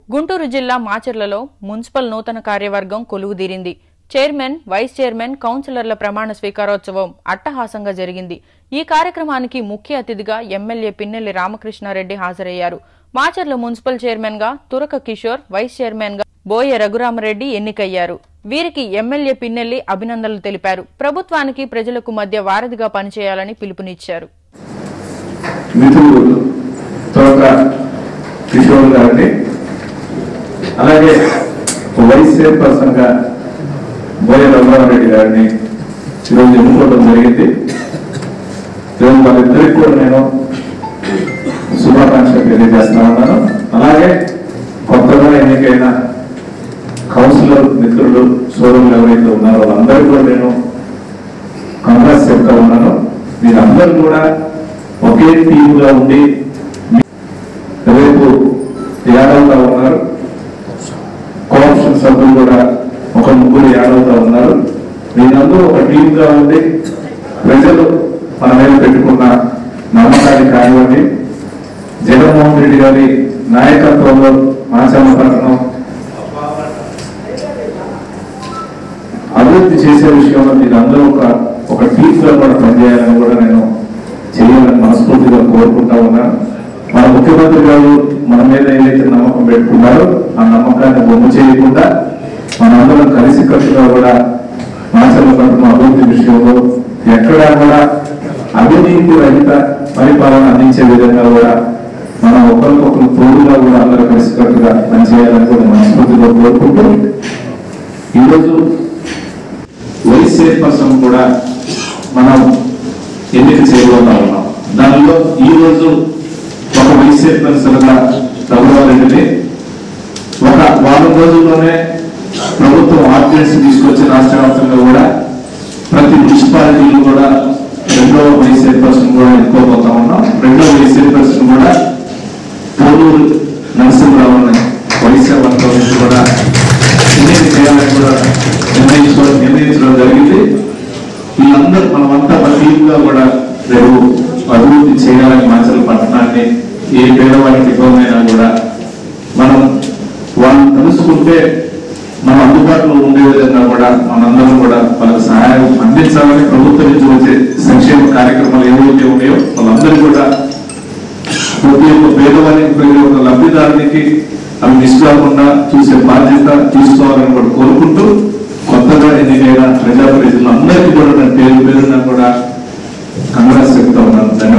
గుంటూరు జిల్లా మాచర్లలో మున్సిపల్ నూతన కార్యవర్గం కొలువుదీరింది చైర్మన్ వైస్ చైర్మన్ కౌన్సిలర్ల ప్రమాణ స్వీకారోత్సవం అట్టహాసంగా జరిగింది ఈ కార్యక్రమానికి ముఖ్య అతిథిగా ఎమ్మెల్యే పిన్నెల్లి రామకృష్ణారెడ్డి హాజరయ్యారు మాచర్ల మున్సిపల్ చైర్మన్ గా తురక కిషోర్ వైస్ చైర్మన్ గా బోయ రఘురామరెడ్డి ఎన్నికయ్యారు వీరికి ఎమ్మెల్యే పిన్నెల్లి అభినందనలు తెలిపారు ప్రభుత్వానికి ప్రజలకు మధ్య వారధిగా పనిచేయాలని పిలుపునిచ్చారు మిత్రుడు తోక కిషోర్ గారిని అలాగే వైస్ చైర్పర్సన్ గా బోయ రఘురామరెడ్డి గారిని ఈరోజు ఎన్నుకోవడం జరిగింది ఈరోజు వాళ్ళిద్దరికి కూడా నేను శుభాకాంక్షలు తెలియజేస్తా ఉన్నాను అలాగే కొత్తగా ఎన్నికైన కౌన్సిలర్ మిత్రులు సోదరులు ఎవరైతే ఉన్నారో వాళ్ళందరికీ కూడా నేను కాంగ్రెస్ చెప్తా ఉన్నాను మీరందరూ కూడా ఒకే టీముగా ఉండి రేపు యాదవ్గా ఉన్నారు కోఆప్షన్ సభ్యులు కూడా ఒక ముగ్గురు యాదవ్గా ఉన్నారు మీరందరూ ఒక టీమ్గా ఉండి ప్రజలు మన మీద పెట్టుకున్న నమ్మకాన్ని కానివ్వండి జగన్మోహన్ రెడ్డి గారి నాయకత్వంలో మాచమ్మపట్నం అభివృద్ధి చేసే విషయంలో మీరందరూ ఒక ఒక టీమ్ గా కూడా పనిచేయాలని కూడా నేను చేయాలని మనస్ఫూర్తిగా కోరుకుంటా ఉన్నాను మన ముఖ్యమంత్రి గారు మన మీద ఏదైతే నమ్మకం పెట్టుకున్నారో ఆ నమ్మకాన్ని బొమ్మ చేయకుండా మనందరం కలిసికట్టుగా కూడా మాచర్లపట్నం అభివృద్ధి విషయంలో ఎక్కడా కూడా అవినీతి రహిత పరిపాలన అందించే విధంగా కూడా మనం ఒకరికొకరు తోడుగా కూడా అందరూ కలిసికట్టుగా పనిచేయాలని కూడా మనస్ఫూర్తిగా కోరుకుంటూ ఈరోజు వైస్ చైర్పర్సన్ కూడా మనం ఎన్నిక చేయబోతా ఉన్నాం దానిలో ఈ రోజు ఒక వైస్ చైర్పర్సన్ గా రఘురామరెడ్డిని ఒక వారం రోజుల్లోనే ప్రభుత్వం ఆర్డినెన్స్ తీసుకొచ్చి రాష్ట్ర వ్యాప్తంగా కూడా ప్రతి మున్సిపాలిటీలు కూడా రెండో వైస్ చైర్పర్సన్ కూడా ఎన్నుకోబోతా ఉన్నాం రెండో వైస్ చైర్పర్సన్ కూడా పోలూరు నరసింహరావుని వైస్ చైర్మన్ నుంచి కూడా ఎన్నిక చేయాలని కూడా నిర్ణయించుకోవడం నిర్ణయించడం జరిగింది వీళ్ళందరూ మనమంతా మన టీంగా కూడా రేపు అభివృద్ధి చేయాలని మాచల పట్టణాన్ని ఏ పేదవాడికి ఇబ్బందైనా కూడా మనం వాళ్ళని తెలుసుకుంటే మనం అందుబాటులో ఉండే విధంగా కూడా మనందరం కూడా వాళ్ళకి సహాయం అందించాలని ప్రభుత్వం నుంచి వచ్చే సంక్షేమ కార్యక్రమాలు ఏవైతే ఉన్నాయో వాళ్ళందరూ కూడా ప్రతి ఒక్క పేదవానికి ప్రతి ఒక్క లబ్ధిదారునికి అవి మిస్ కాకుండా చూసే బాధ్యత తీసుకోవాలని కూడా కోరుకుంటూ కొత్తగా ఎన్నికైన ప్రజాప్రతినిధులు అందరికీ కూడా నా పేరు పేరున కూడా కంగ్రెస్ చెప్తా ఉన్నాను ధన్యవాదాలు